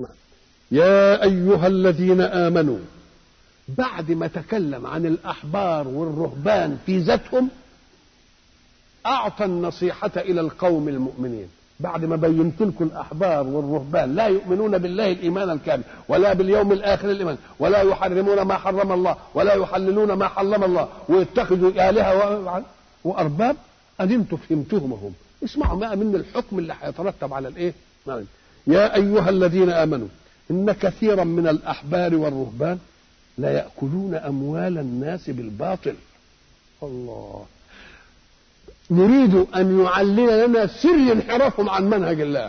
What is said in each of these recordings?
يا أيها الذين آمنوا بعد ما تكلم عن الأحبار والرهبان في ذاتهم أعطى النصيحة إلى القوم المؤمنين بعد ما بينت لكم الأحبار والرهبان لا يؤمنون بالله الإيمان الكامل ولا باليوم الآخر الإيمان ولا يحرمون ما حرم الله ولا يحللون ما حرم الله ويتخذوا آلهة وأرباب أن أنتم فهمتهم هم اسمعوا بقى من الحكم اللي هيترتب على الإيه يا أيها الذين آمنوا إن كثيرا من الأحبار والرهبان لا يأكلون أموال الناس بالباطل الله نريد أن يعلن لنا سر انحرافهم عن منهج الله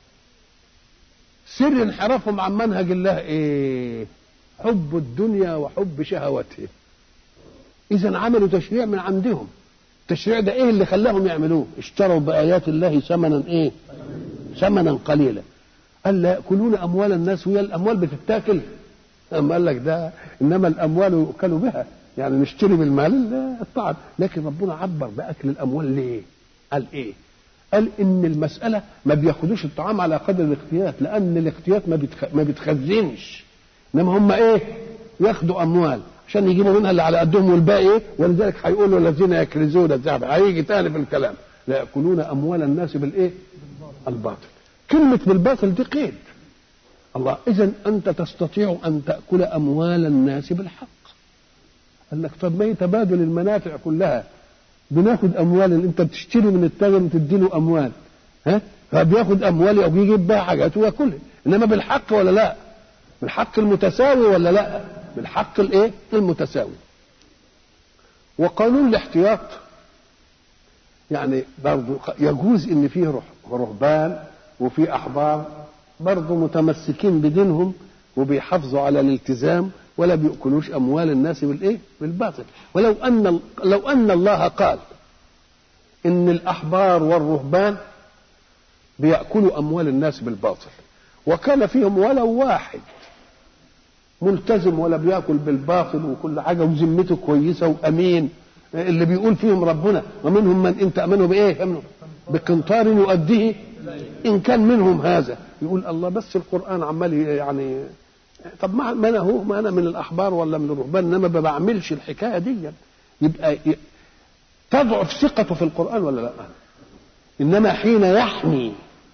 سر انحرافهم عن منهج الله إيه حب الدنيا وحب شهوته إذا عملوا تشريع من عندهم التشريع ده إيه اللي خلاهم يعملوه اشتروا بآيات الله ثمنا إيه ثمنا قليلا قال لا يأكلون أموال الناس وهي الأموال بتتاكل أما قال لك ده إنما الأموال يؤكل بها يعني نشتري بالمال الطعام لكن ربنا عبر بأكل الأموال ليه قال إيه قال إن المسألة ما بياخدوش الطعام على قدر الاختيات لأن الاختيات ما, بتخ... ما بتخزنش إنما هم إيه ياخدوا أموال عشان يجيبوا منها اللي على قدهم والباقي إيه ولذلك هيقولوا الذين يكنزون الذهب هيجي تاني في الكلام لا يأكلون أموال الناس بالإيه الباطل كلمة بالباطل دي قيد الله إذا أنت تستطيع أن تأكل أموال الناس بالحق قال لك طب ما هي تبادل المنافع كلها بناخد أموال اللي أنت بتشتري من التاجر وتدي له أموال ها فبياخد أموال أو يجيب بها حاجات وياكلها إنما بالحق ولا لا؟ بالحق المتساوي ولا لا؟ بالحق الإيه؟ المتساوي وقانون الاحتياط يعني برضه يجوز ان فيه رهبان وفي احبار برضه متمسكين بدينهم وبيحافظوا على الالتزام ولا بيأكلوش اموال الناس بالايه؟ بالباطل ولو ان لو ان الله قال ان الاحبار والرهبان بيأكلوا اموال الناس بالباطل وكان فيهم ولو واحد ملتزم ولا بياكل بالباطل وكل حاجه وذمته كويسه وامين اللي بيقول فيهم ربنا ومنهم من ان تامنوا بايه؟ بقنطار يؤديه ان كان منهم هذا يقول الله بس القران عمال يعني طب ما ما انا هو ما انا من الاحبار ولا من الرهبان انما ما بعملش الحكايه دي يبقى تضعف ثقته في القران ولا لا؟ انما حين يحمي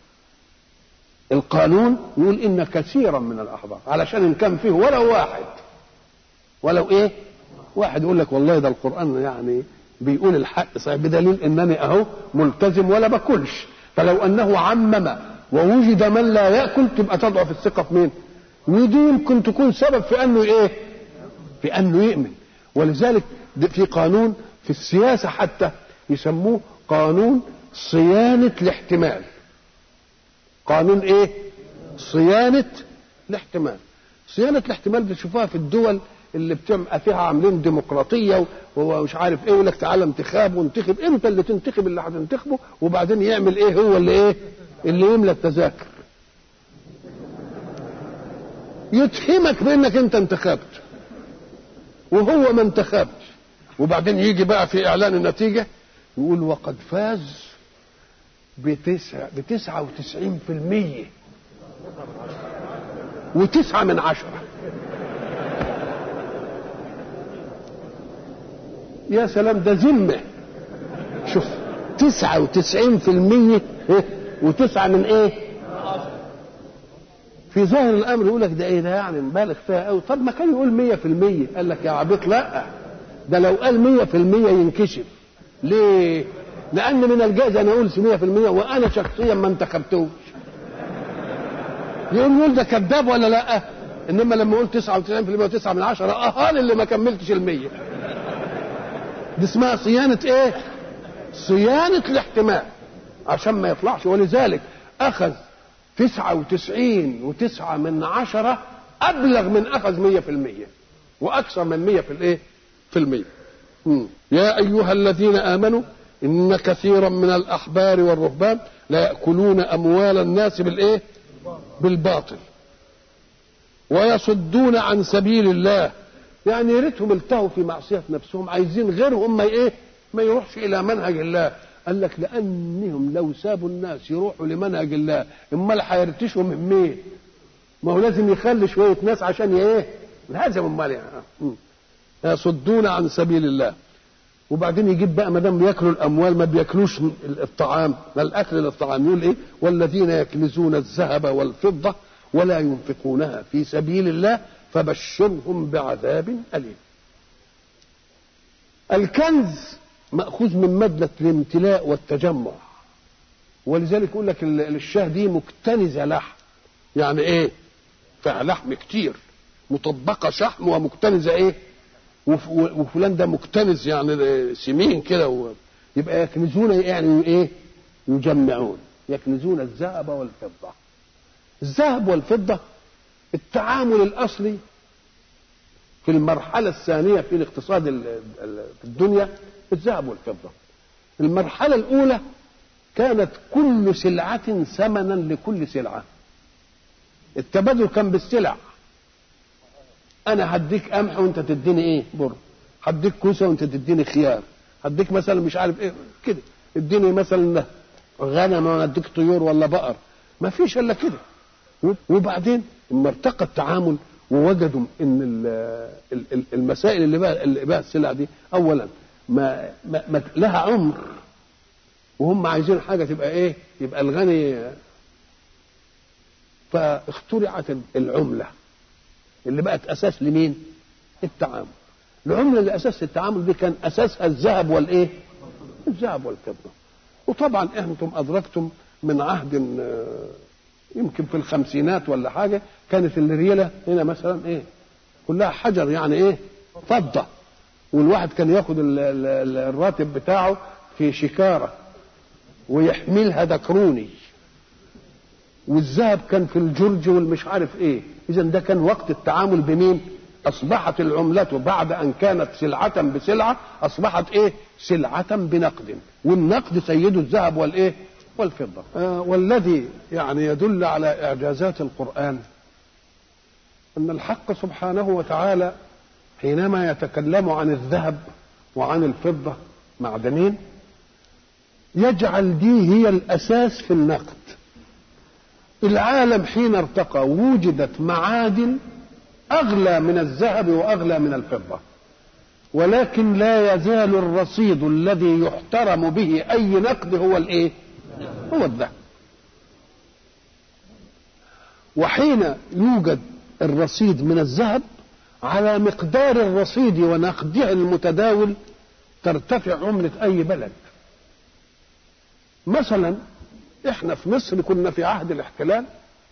القانون يقول ان كثيرا من الاحبار علشان ان كان فيه ولو واحد ولو ايه؟ واحد يقول لك والله ده القران يعني بيقول الحق صحيح بدليل انني اهو ملتزم ولا باكلش فلو انه عمم ووجد من لا ياكل تبقى تضعف الثقه في مين؟ ودي يمكن تكون سبب في انه ايه؟ في انه يؤمن ولذلك في قانون في السياسه حتى يسموه قانون صيانه الاحتمال قانون ايه؟ صيانه الاحتمال صيانه الاحتمال بتشوفوها في الدول اللي بتبقى فيها عاملين ديمقراطيه ومش عارف ايه يقول لك تعالى انتخاب وانتخب انت اللي تنتخب اللي هتنتخبه وبعدين يعمل ايه هو اللي ايه اللي يملى التذاكر يتهمك بانك انت انتخبت وهو ما انتخبش وبعدين يجي بقى في اعلان النتيجه يقول وقد فاز بتسعة بتسعة وتسعين في المية وتسعة من عشرة يا سلام ده ذمة شوف تسعة وتسعين في المية وتسعة من ايه في ظاهر الامر يقول لك ده ايه ده يعني مبالغ فيها قوي طب ما كان يقول مية في المية قال لك يا عبيط لا ده لو قال مية في المية ينكشف ليه لان من الجائز انا اقول مية في المية وانا شخصيا ما انتخبتوش يقول يقول ده كذاب ولا لا انما لما اقول 99% و9 من عشرة اهان اللي ما كملتش المية دي اسمها صيانة ايه صيانة الاحتمال عشان ما يطلعش ولذلك اخذ تسعة وتسعين وتسعة من عشرة ابلغ من اخذ مية في المية واكثر من مية في الايه في المية مم. يا ايها الذين امنوا ان كثيرا من الاحبار والرهبان لا ياكلون اموال الناس بالايه بالباطل ويصدون عن سبيل الله يعني يا ريتهم التهوا في معصيه نفسهم عايزين غيرهم ما ايه ما يروحش الى منهج الله قال لك لانهم لو سابوا الناس يروحوا لمنهج الله امال هيرتشوا من مين ما هو لازم يخلي شويه ناس عشان ايه لازم امال يعني يصدون عن سبيل الله وبعدين يجيب بقى ما دام بياكلوا الاموال ما بياكلوش الطعام ما الاكل للطعام يقول ايه والذين يكنزون الذهب والفضه ولا ينفقونها في سبيل الله فبشرهم بعذاب اليم الكنز ماخوذ من ماده الامتلاء والتجمع ولذلك يقول لك الشاه دي مكتنزه لحم يعني ايه فيها لحم كتير مطبقه شحم ومكتنزه ايه وفلان ده مكتنز يعني سمين كده يبقى يكنزون يعني ايه يجمعون يكنزون الذهب والفضه الذهب والفضه التعامل الاصلي في المرحله الثانيه في الاقتصاد في الدنيا الذهب والفضه المرحله الاولى كانت كل سلعه ثمنا لكل سلعه التبادل كان بالسلع انا هديك قمح وانت تديني ايه بر هديك كوسه وانت تديني خيار هديك مثلا مش عارف ايه كده اديني مثلا غنم وانا اديك طيور ولا بقر ما فيش الا كده وبعدين لما ارتقى التعامل ووجدوا ان المسائل اللي بقى اللي بقى السلع دي اولا ما, ما, ما لها عمر وهم عايزين حاجه تبقى ايه يبقى الغني فاخترعت العمله اللي بقت اساس لمين التعامل العمله اللي اساس التعامل دي كان اساسها الذهب والايه الذهب والفضه وطبعا انتم ادركتم من عهد يمكن في الخمسينات ولا حاجه كانت الرياله هنا مثلا ايه كلها حجر يعني ايه فضه والواحد كان ياخد الراتب بتاعه في شكاره ويحملها دكروني والذهب كان في الجرج والمش عارف ايه اذا ده كان وقت التعامل بمين اصبحت العملة بعد ان كانت سلعة بسلعة اصبحت ايه سلعة بنقد والنقد سيد الذهب والايه والفضة آه والذي يعني يدل على اعجازات القرآن ان الحق سبحانه وتعالى حينما يتكلم عن الذهب وعن الفضة معدنين يجعل دي هي الاساس في النقد العالم حين ارتقى وجدت معادن اغلى من الذهب واغلى من الفضه ولكن لا يزال الرصيد الذي يحترم به اي نقد هو الايه هو الذهب وحين يوجد الرصيد من الذهب على مقدار الرصيد ونقده المتداول ترتفع عملة أي بلد مثلا احنا في مصر كنا في عهد الاحتلال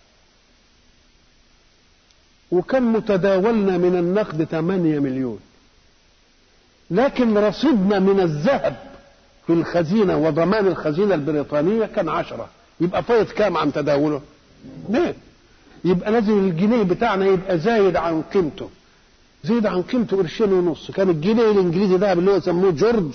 وكان متداولنا من النقد 8 مليون لكن رصيدنا من الذهب في الخزينة وضمان الخزينة البريطانية كان عشرة يبقى فايت كام عن تداوله اثنين يبقى لازم الجنيه بتاعنا يبقى زايد عن قيمته زايد عن قيمته قرشين ونص كان الجنيه الانجليزي ده اللي هو يسموه جورج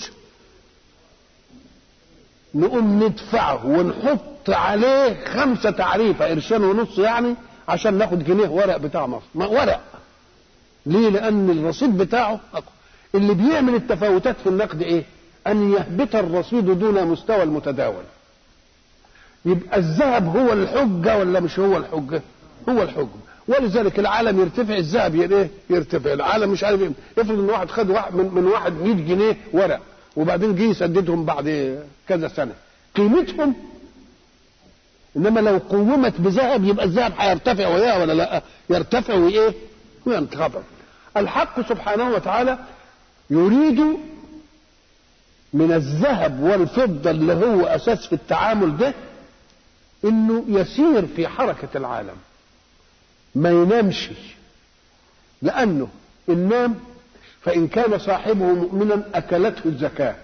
نقوم ندفعه ونحط عليه خمسة تعريفة قرشين ونص يعني عشان ناخد جنيه ورق بتاع مصر ما ورق ليه لأن الرصيد بتاعه أقوى اللي بيعمل التفاوتات في النقد ايه أن يهبط الرصيد دون مستوى المتداول يبقى الذهب هو الحجة ولا مش هو الحجة هو الحجة ولذلك العالم يرتفع الذهب ايه يرتفع العالم مش عارف افرض ان واحد خد واحد من, من واحد 100 جنيه ورق وبعدين جه يسددهم بعد كذا سنه قيمتهم انما لو قومت بذهب يبقى الذهب هيرتفع وياه ولا لا يرتفع وايه وينخفض الحق سبحانه وتعالى يريد من الذهب والفضة اللي هو أساس في التعامل ده إنه يسير في حركة العالم ما ينامش لأنه إن نام فإن كان صاحبه مؤمنا أكلته الزكاة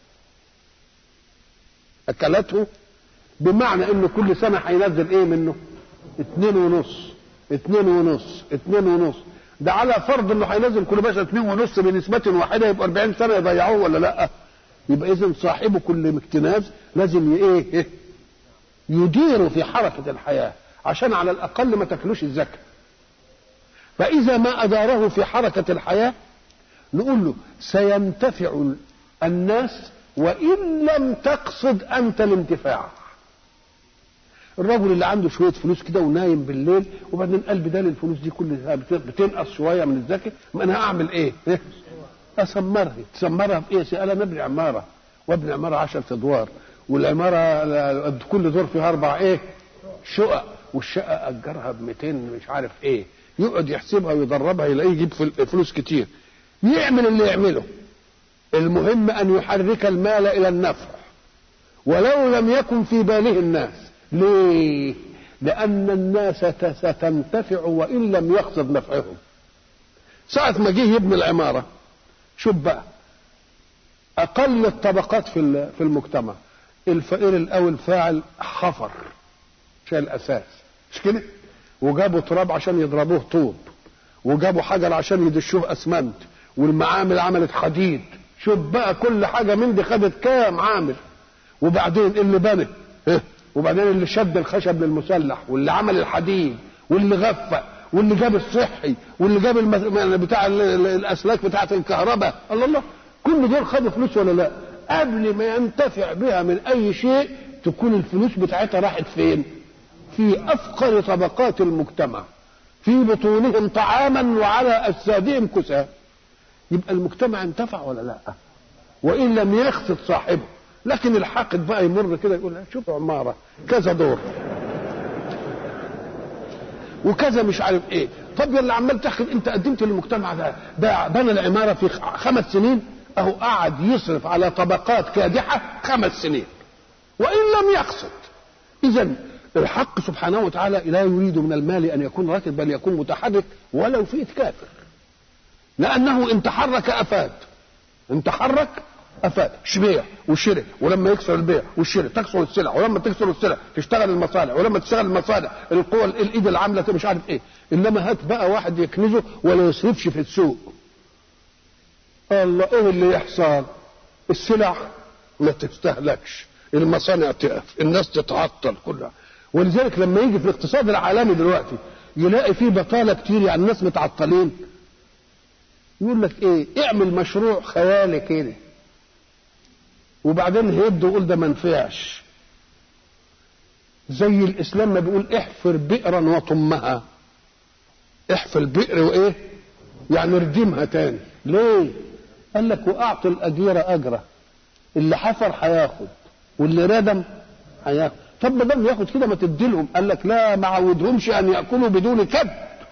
أكلته بمعنى إنه كل سنة هينزل إيه منه اتنين ونص اتنين ونص اتنين ونص ده على فرض انه هينزل كل باشا اتنين ونص بنسبة واحدة يبقى 40 سنة يضيعوه ولا لا يبقى اذا صاحبه كل اكتناز لازم ايه يدير في حركة الحياة عشان على الاقل ما تاكلوش الزكاة فاذا ما اداره في حركة الحياة نقول له سينتفع الناس وان لم تقصد انت الانتفاع الرجل اللي عنده شويه فلوس كده ونايم بالليل وبعدين قال بدال الفلوس دي كلها بتنقص شويه من الزكاه ما انا هعمل ايه؟ اسمرها تسمرها في ايه؟ قال انا ابني عماره وابني عماره 10 ادوار والعماره كل دور فيها اربع ايه؟ شقق والشقه اجرها ب 200 مش عارف ايه يقعد يحسبها ويدربها يلاقيه يجيب فلوس كتير يعمل اللي يعمله المهم ان يحرك المال الى النفع ولو لم يكن في باله الناس ليه لان الناس ستنتفع وان لم يقصد نفعهم ساعة ما جه يبني العمارة شوف بقى أقل الطبقات في في المجتمع الفقير الأول فاعل حفر شال أساس مش كده؟ وجابوا تراب عشان يضربوه طوب وجابوا حجر عشان يدشوه أسمنت والمعامل عملت حديد شوف بقى كل حاجة من دي خدت كام عامل وبعدين اللي بنى وبعدين اللي شد الخشب للمسلح واللي عمل الحديد واللي غفى واللي جاب الصحي واللي جاب المز... بتاع الاسلاك بتاعه الكهرباء الله الله كل دول خدوا فلوس ولا لا قبل ما ينتفع بها من اي شيء تكون الفلوس بتاعتها راحت فين في افقر طبقات المجتمع في بطونهم طعاما وعلى اجسادهم كسى يبقى المجتمع انتفع ولا لا وان لم يقصد صاحبه لكن الحاقد بقى يمر كده يقول شوف عماره كذا دور وكذا مش عارف ايه طب يا اللي عمال تاخد انت قدمت للمجتمع ده ده بنى العماره في خمس سنين اهو قعد يصرف على طبقات كادحه خمس سنين وان لم يقصد اذا الحق سبحانه وتعالى لا يريد من المال ان يكون راكد بل يكون متحرك ولو في كافر لانه ان تحرك افاد ان تحرك افاد بيع وشراء ولما يكسر البيع والشراء تكسر السلع ولما تكسر السلع تشتغل المصانع ولما تشتغل المصانع القوى الايد العامله مش عارف ايه انما هات بقى واحد يكنزه ولا يصرفش في السوق الله ايه اللي يحصل السلع ما تستهلكش المصانع تقف الناس تتعطل كلها ولذلك لما يجي في الاقتصاد العالمي دلوقتي يلاقي فيه بطاله كتير يعني الناس متعطلين يقول لك ايه اعمل مشروع خيالي كده وبعدين هيد ويقول ده ما نفعش زي الاسلام ما بيقول احفر بئرا وطمها احفر بئر وايه يعني ردمها تاني ليه قال لك واعطي الاجير اجره اللي حفر هياخد واللي ردم هياخد طب ما دام ياخد كده ما تديلهم قال لك لا ما عودهمش ان ياكلوا بدون كد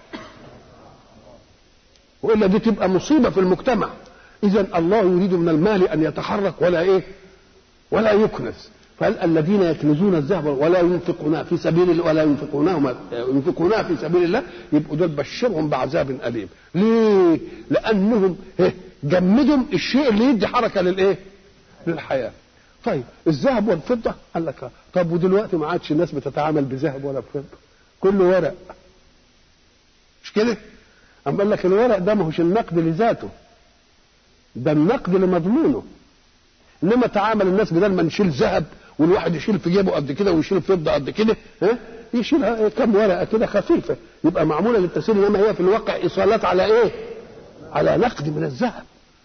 والا دي تبقى مصيبه في المجتمع اذا الله يريد من المال ان يتحرك ولا ايه ولا يكنس فقال الذين يكنزون الذهب ولا ينفقونها في سبيل الله ولا ينفقونها ينفقونها في سبيل الله يبقوا دول بشرهم بعذاب اليم ليه لانهم جمدهم الشيء اللي يدي حركه للايه للحياه طيب الذهب والفضه قال لك طب ودلوقتي ما عادش الناس بتتعامل بذهب ولا بفضه كله ورق مش كده اما قال لك الورق ده ما هوش النقد لذاته ده النقد لمضمونه انما تعامل الناس بدل ما نشيل ذهب والواحد يشيل في جيبه قد كده ويشيل فضه قد كده ها يشيلها كم ورقه كده خفيفه يبقى معموله للتسهيل انما هي في الواقع ايصالات على ايه؟ على نقد من الذهب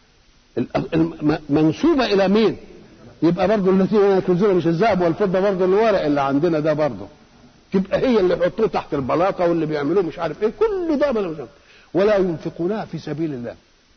منسوبه الى مين؟ يبقى برضه الذين يكنزون مش الذهب والفضه برضه الورق اللي عندنا ده برضه تبقى هي اللي يحطوه تحت البلاطه واللي بيعملوه مش عارف ايه كل ده ملوش ولا ينفقونها في سبيل الله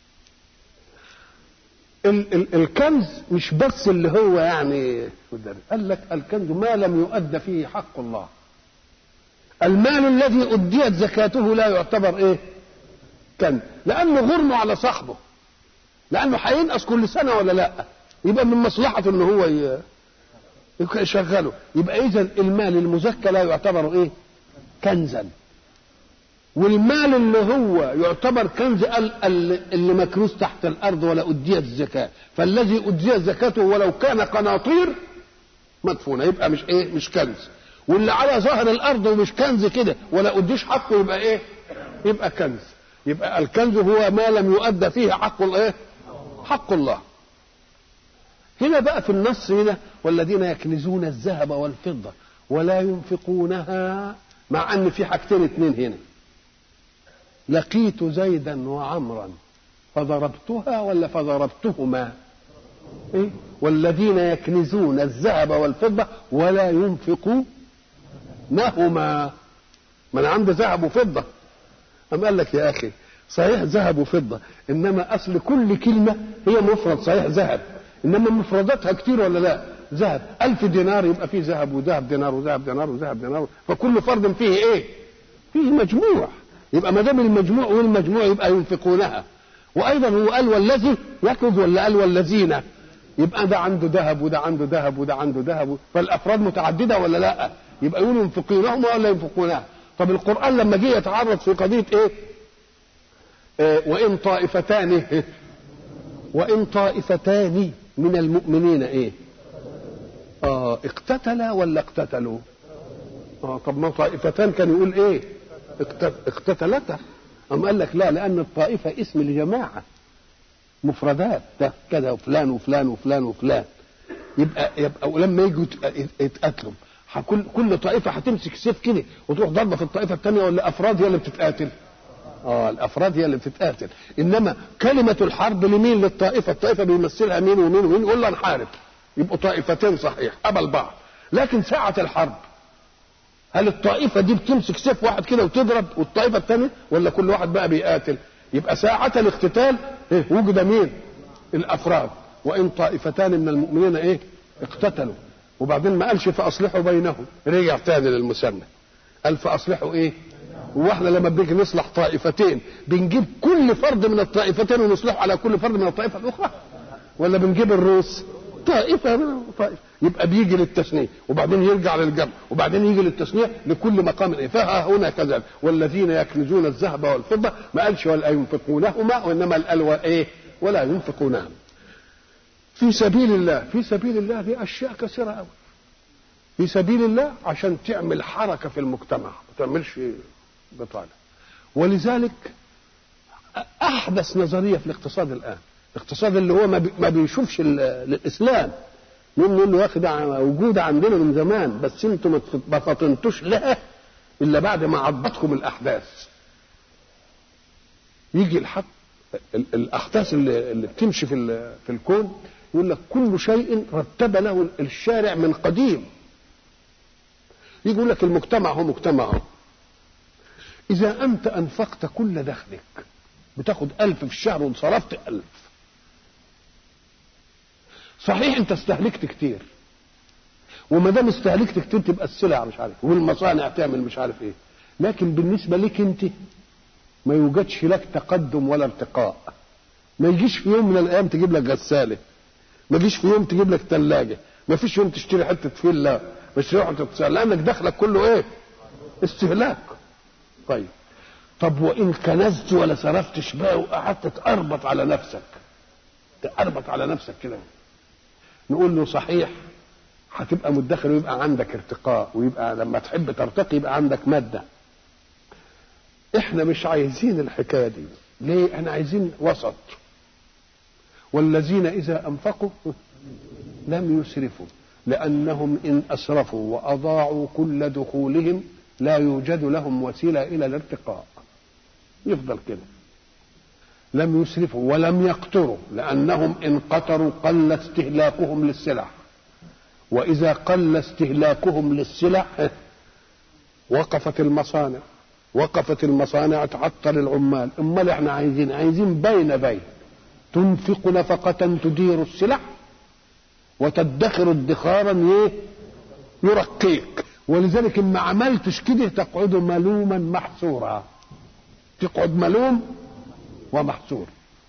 ال ال الكنز مش بس اللي هو يعني قال لك الكنز ما لم يؤد فيه حق الله المال الذي أديت زكاته لا يعتبر ايه كنز لأنه غرم على صاحبه لأنه هينقص كل سنة ولا لا يبقى من مصلحته ان هو يشغله يبقى إذا المال المزكى لا يعتبر ايه كنزا والمال اللي هو يعتبر كنز اللي مكنوز تحت الارض ولا اديت الزكاه فالذي اديت زكاته ولو كان قناطير مدفونه يبقى مش ايه مش كنز واللي على ظهر الارض ومش كنز كده ولا اديش حقه يبقى ايه يبقى كنز يبقى الكنز هو ما لم يؤدى فيه حق الايه حق الله هنا بقى في النص هنا والذين يكنزون الذهب والفضه ولا ينفقونها مع ان في حاجتين اتنين هنا لقيت زيدا وعمرا فضربتها ولا فضربتهما إيه؟ والذين يكنزون الذهب والفضة ولا ينفقوا ما هما ما انا عندي ذهب وفضه أم قال لك يا اخي صحيح ذهب وفضه انما اصل كل كلمه هي مفرد صحيح ذهب انما مفرداتها كتير ولا لا ذهب ألف دينار يبقى فيه ذهب وذهب دينار وذهب دينار وذهب دينار فكل فرد فيه ايه فيه مجموع يبقى ما دام المجموع والمجموع يبقى ينفقونها وايضا هو قال والذي يكنز ولا قال والذين يبقى ده عنده ذهب وده عنده ذهب وده عنده ذهب فالافراد متعدده ولا لا يبقى يقولوا ينفقونهما ولا ينفقونها طب القران لما جه يتعرض في قضيه ايه, إيه وان طائفتان وان طائفتان من المؤمنين ايه اه اقتتلا ولا اقتتلوا اه طب ما طائفتان كان يقول ايه اقتتلتا أم قال لك لا لأن الطائفة اسم لجماعة مفردات ده كذا وفلان وفلان وفلان وفلان يبقى يبقى ولما يجوا يتقاتلوا كل كل طائفة هتمسك سيف كده وتروح ضربة في الطائفة الثانية ولا أفراد هي اللي بتتقاتل؟ اه الأفراد هي اللي بتتقاتل إنما كلمة الحرب لمين للطائفة الطائفة بيمثلها مين ومين ومين يقول له نحارب يبقوا طائفتين صحيح قبل بعض لكن ساعة الحرب هل الطائفه دي بتمسك سيف واحد كده وتضرب والطائفه الثانيه ولا كل واحد بقى بيقاتل يبقى ساعة الاقتتال إيه وجد مين الافراد وان طائفتان من المؤمنين ايه اقتتلوا وبعدين ما قالش فاصلحوا بينهم رجع تاني للمثنى قال فاصلحوا ايه هو احنا لما بنيجي نصلح طائفتين بنجيب كل فرد من الطائفتين ونصلحه على كل فرد من الطائفه الاخرى ولا بنجيب الروس طائفه من طائفه يبقى بيجي للتثنيه وبعدين يرجع للجمع وبعدين يجي للتثنيه لكل مقام ايه فها هنا كذلك والذين يكنزون الذهب والفضه ما قالش ولا ينفقونهما وانما قال ايه ولا ينفقونها في سبيل الله في سبيل الله دي اشياء كثيره قوي في سبيل الله عشان تعمل حركه في المجتمع ما تعملش بطاله ولذلك احدث نظريه في الاقتصاد الان الاقتصاد اللي هو ما بيشوفش الاسلام يقول له يا اخي ده موجوده عندنا من زمان بس انتم ما فطنتوش لها الا بعد ما عضتكم الاحداث يجي الحق الاحداث اللي, اللي بتمشي في في الكون يقول لك كل شيء رتب له الشارع من قديم يجي يقول لك المجتمع هو مجتمع هو اذا انت انفقت كل دخلك بتاخد ألف في الشهر وصرفت ألف صحيح انت استهلكت كتير وما دام استهلكت كتير تبقى السلع مش عارف والمصانع تعمل مش عارف ايه لكن بالنسبه لك انت ما يوجدش لك تقدم ولا ارتقاء ما يجيش في يوم من الايام تجيب لك غساله ما يجيش في يوم تجيب لك ثلاجه ما فيش يوم تشتري حته فيلا مش تروح تتسال لانك دخلك كله ايه استهلاك طيب طب وان كنزت ولا صرفتش بقى وقعدت تقربط على نفسك تقربط على نفسك كده نقول له صحيح هتبقى مدخر ويبقى عندك ارتقاء ويبقى لما تحب ترتقي يبقى عندك ماده احنا مش عايزين الحكايه دي ليه احنا عايزين وسط والذين اذا انفقوا لم يسرفوا لانهم ان اسرفوا واضاعوا كل دخولهم لا يوجد لهم وسيله الى الارتقاء يفضل كده لم يسرفوا ولم يقتروا لأنهم إن قتروا قل استهلاكهم للسلع وإذا قل استهلاكهم للسلع وقفت المصانع وقفت المصانع تعطل العمال امال احنا عايزين عايزين بين بين تنفق نفقة تدير السلع وتدخر ادخارا يرقيك ولذلك ما عملتش كده تقعد ملوما محسورا تقعد ملوم ومحسور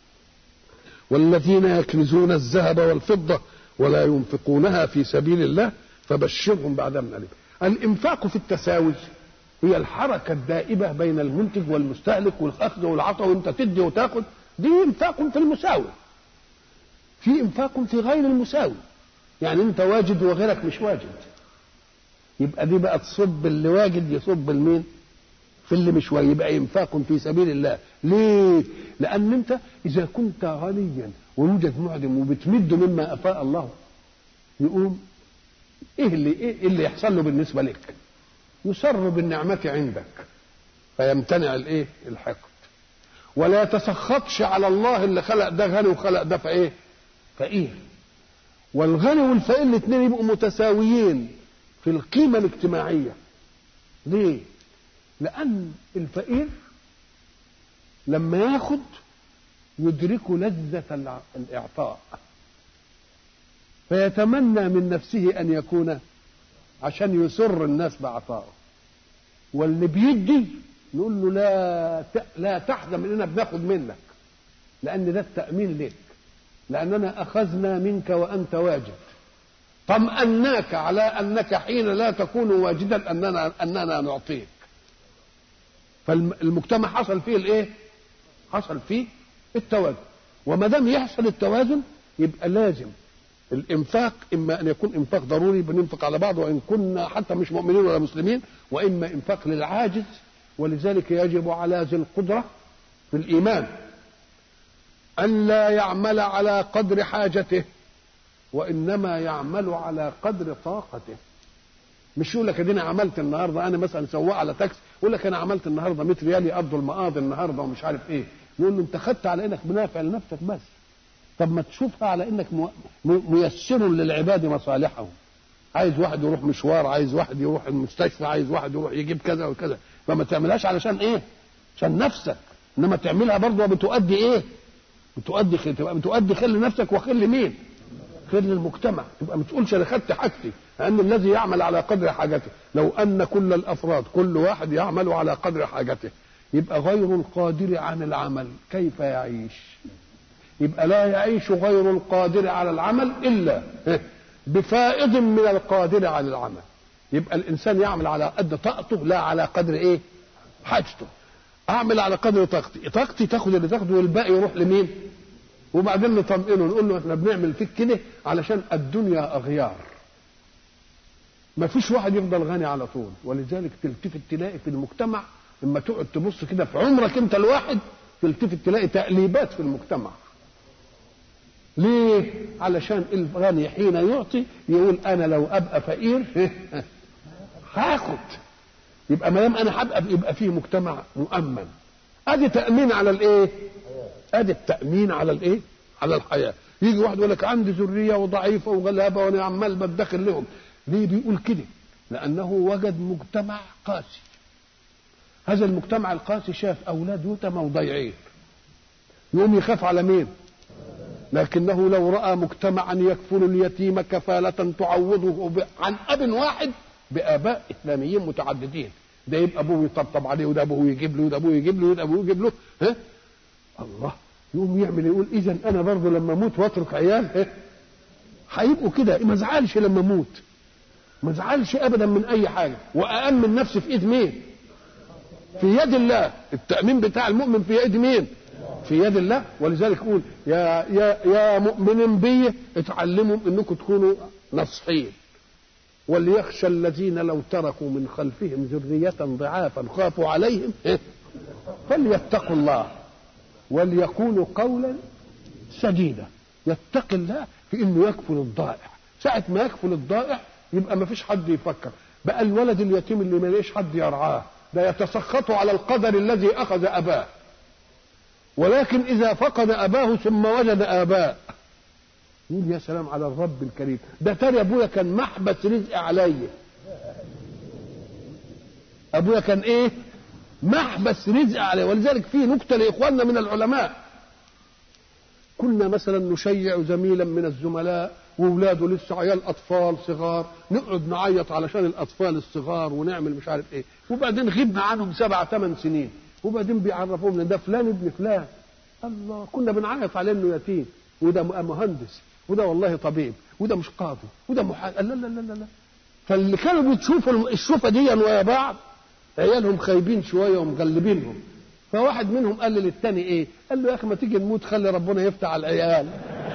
والذين يكنزون الذهب والفضة ولا ينفقونها في سبيل الله فبشرهم بعذاب أليم الإنفاق في التساوي هي الحركة الدائبة بين المنتج والمستهلك والأخذ والعطاء وأنت تدي وتاخذ دي إنفاق في المساوي في إنفاق في غير المساوي يعني أنت واجد وغيرك مش واجد يبقى دي بقى تصب اللي واجد يصب المين في اللي مش واجد يبقى انفاق في سبيل الله ليه لان انت اذا كنت غنيا ويوجد معدم وبتمد مما افاء الله يقوم ايه اللي ايه اللي يحصل له بالنسبه لك يسر بالنعمه عندك فيمتنع الايه الحقد ولا يتسخطش على الله اللي خلق ده غني وخلق ده فايه فقير والغني والفقير الاثنين يبقوا متساويين في القيمه الاجتماعيه ليه لان الفقير لما ياخد يدرك لذة الع- الإعطاء فيتمنى من نفسه أن يكون عشان يسر الناس بعطائه واللي بيدي نقول له لا ت- لا تحزن اننا بناخد منك لان ده التامين لك لاننا اخذنا منك وانت واجد طمأناك على انك حين لا تكون واجدا اننا اننا نعطيك فالمجتمع حصل فيه الايه حصل فيه التوازن وما دام يحصل التوازن يبقى لازم الانفاق اما ان يكون انفاق ضروري بننفق على بعض وان كنا حتى مش مؤمنين ولا مسلمين واما انفاق للعاجز ولذلك يجب على ذي القدره في الايمان ان لا يعمل على قدر حاجته وانما يعمل على قدر طاقته مش يقول لك اديني عملت النهارده انا مثلا سواق على تاكسي يقول لك انا عملت النهارده 100 ريال يقضوا المقاضي النهارده ومش عارف ايه يقول له انت خدت على انك منافع لنفسك بس طب ما تشوفها على انك مو- م- ميسر للعباد مصالحهم عايز واحد يروح مشوار عايز واحد يروح المستشفى عايز واحد يروح يجيب كذا وكذا فما تعملهاش علشان ايه عشان نفسك انما تعملها برضه بتؤدي ايه بتؤدي خير تبقى بتؤدي خير لنفسك وخير لمين خير للمجتمع تبقى ما تقولش انا خدت حاجتي لان الذي يعمل على قدر حاجته لو ان كل الافراد كل واحد يعمل على قدر حاجته يبقى غير القادر عن العمل كيف يعيش يبقى لا يعيش غير القادر على العمل الا بفائض من القادر على العمل يبقى الانسان يعمل على قد طاقته لا على قدر ايه حاجته اعمل على قدر طاقتي طاقتي تاخد اللي تاخده والباقي يروح لمين وبعدين نطمئنه نقول له احنا بنعمل فيك كده علشان الدنيا اغيار ما فيش واحد يفضل غني على طول ولذلك تلتفت تلاقي في المجتمع لما تقعد تبص كده في عمرك انت الواحد تلتفت تلاقي تقليبات في المجتمع ليه علشان الغني حين يعطي يقول انا لو ابقى فقير هاخد يبقى ما دام انا هبقى يبقى فيه مجتمع مؤمن ادي تامين على الايه ادي التامين على الايه على الحياه يجي واحد يقول لك عندي ذريه وضعيفه وغلابه وانا عمال بدخل لهم ليه بيقول كده لانه وجد مجتمع قاسي هذا المجتمع القاسي شاف اولاد يتامى وضيعين يقوم يخاف على مين لكنه لو راى مجتمعا يكفل اليتيم كفاله تعوضه ب- عن اب واحد باباء اسلاميين متعددين ده يبقى ابوه يطبطب عليه وده ابوه يجيب له وده ابوه يجيب له وده ابوه يجيب له ها الله يقوم يعمل يقول اذا انا برضه لما اموت واترك عيال ها هيبقوا كده ما ازعلش لما اموت ما ازعلش ابدا من اي حاجه وامن نفسي في ايد مين في يد الله التامين بتاع المؤمن في يد مين في يد الله ولذلك يقول يا يا يا مؤمنين بي اتعلموا انكم تكونوا نصحين وليخشى الذين لو تركوا من خلفهم ذرية ضعافا خافوا عليهم إيه؟ فليتقوا الله وليقولوا قولا سديدا يتقي الله في انه يكفل الضائع ساعة ما يكفل الضائع يبقى ما فيش حد يفكر بقى الولد اليتيم اللي ما ليش حد يرعاه ده يتسخط على القدر الذي اخذ اباه ولكن اذا فقد اباه ثم وجد اباء يقول يا سلام على الرب الكريم ده ترى ابويا كان محبس رزق عليا ابويا كان ايه محبس رزق عليه ولذلك في نكته لاخواننا من العلماء كنا مثلا نشيع زميلا من الزملاء واولاده لسه عيال اطفال صغار نقعد نعيط علشان الاطفال الصغار ونعمل مش عارف ايه وبعدين غبنا عنهم سبع ثمان سنين وبعدين بيعرفوهم ان ده فلان ابن فلان الله كنا بنعيط عليه انه يتيم وده مهندس وده والله طبيب وده مش قاضي وده محامي لا لا لا لا لا فاللي كانوا بتشوفوا الشوفه دي ويا بعض عيالهم خايبين شويه ومغلبينهم فواحد منهم قال للتاني ايه؟ قال له يا اخي ما تيجي نموت خلي ربنا يفتح على العيال.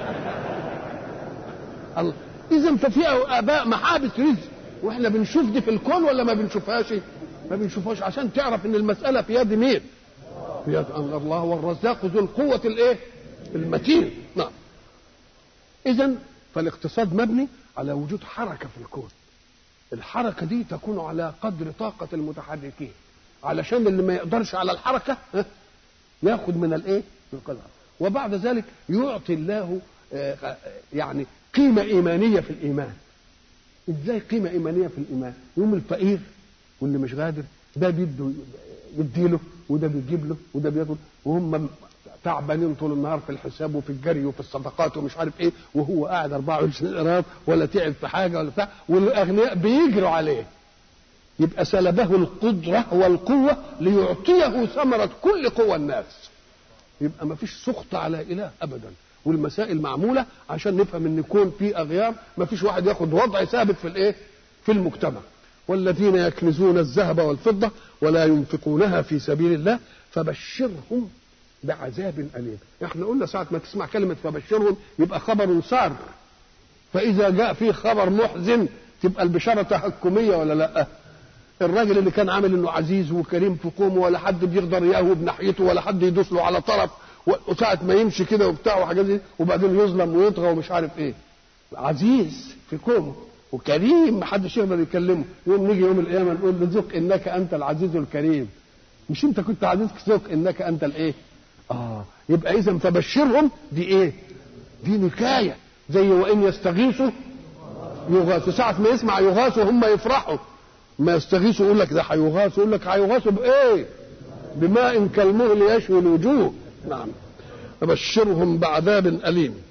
الله اذا ففي اباء محابس رزق واحنا بنشوف دي في الكون ولا ما بنشوفهاش؟ ما بنشوفهاش عشان تعرف ان المساله في يد مين؟ في يد ان الله هو الرزاق ذو القوه الايه؟ المتين نعم. اذا فالاقتصاد مبني على وجود حركه في الكون. الحركه دي تكون على قدر طاقه المتحركين. علشان اللي ما يقدرش على الحركه ها، ياخد من الايه؟ من القدر وبعد ذلك يعطي الله آه، يعني قيمه ايمانيه في الايمان ازاي قيمه ايمانيه في الايمان؟ يوم الفقير واللي مش قادر ده بيده يديله وده بيجيب له وده بياكل وهم تعبانين طول النهار في الحساب وفي الجري وفي الصدقات ومش عارف ايه وهو قاعد 24 قراط ولا تعب في حاجه ولا بتاع والاغنياء بيجروا عليه يبقى سلبه القدره والقوه ليعطيه ثمره كل قوى الناس يبقى ما فيش سخط على اله ابدا والمسائل معموله عشان نفهم ان يكون في اغيار ما فيش واحد ياخد وضع ثابت في الايه في المجتمع والذين يكنزون الذهب والفضه ولا ينفقونها في سبيل الله فبشرهم بعذاب أليم احنا قلنا ساعة ما تسمع كلمة فبشرهم يبقى خبر سار فإذا جاء فيه خبر محزن تبقى البشارة تحكمية ولا لا الراجل اللي كان عامل انه عزيز وكريم في قومه ولا حد بيقدر يهوب بناحيته ولا حد يدوس له على طرف وساعة ما يمشي كده وبتاع وحاجات دي وبعدين يظلم ويطغى ومش عارف ايه عزيز في قومه وكريم محدش يقدر يكلمه يوم نيجي يوم القيامة نقول له ذق انك انت العزيز الكريم مش انت كنت عزيز ذق انك انت الايه اه يبقى اذا فبشرهم دي ايه دي نكايه زي وان يستغيثوا يغاثوا ساعة ما يسمع يغاثوا هم يفرحوا ما يستغيثوا يقول لك ده هيغاثوا يقول لك هيغاثوا بايه بماء كالمهل يشوي الوجوه نعم فبشرهم بعذاب أليم